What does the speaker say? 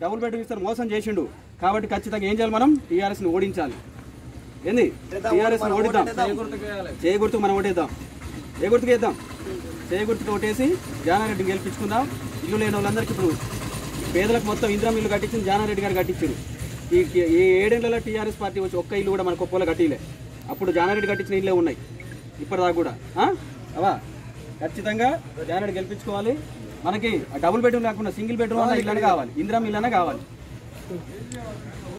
Double bedroom ఇస్తారు మోసం చేసిండు కాబట్టి ఖచ్చితంగా ఏం చేయాలి మనం టీఆర్ఎస్ని ఓడించాలి ఏంది టీఆర్ఎస్ని ఓడిద్దాం చేయ గుర్తుకు మనం ఓటేద్దాం ఏ గుర్తుకు వేద్దాం చేయ గుర్తుకు ఓటేసి జానారెడ్డిని గెలిపించుకుందాం ఇల్లు లేని వాళ్ళందరికీ ఇప్పుడు పేదలకు మొత్తం ఇందిరా ఇల్లు కట్టించింది జానారెడ్డి గారు కట్టించారు ఈ ఈ ఏడేళ్లలో టీఆర్ఎస్ పార్టీ వచ్చి ఒక్క ఇల్లు కూడా మన కుప్పలో కట్టిలే అప్పుడు జానారెడ్డి కట్టించిన ఇల్లే ఉన్నాయి ఇప్పటిదాకా కూడా ఆ? అవా ఖచ్చితంగా జానారెడ్డి గెలిపించుకోవాలి మనకి డబుల్ బెడ్రూమ్ లేకుండా సింగిల్ బెడ్రూమ్ ఇల్లు కావాలి ఇందిరా ఇల్లనే కావాలి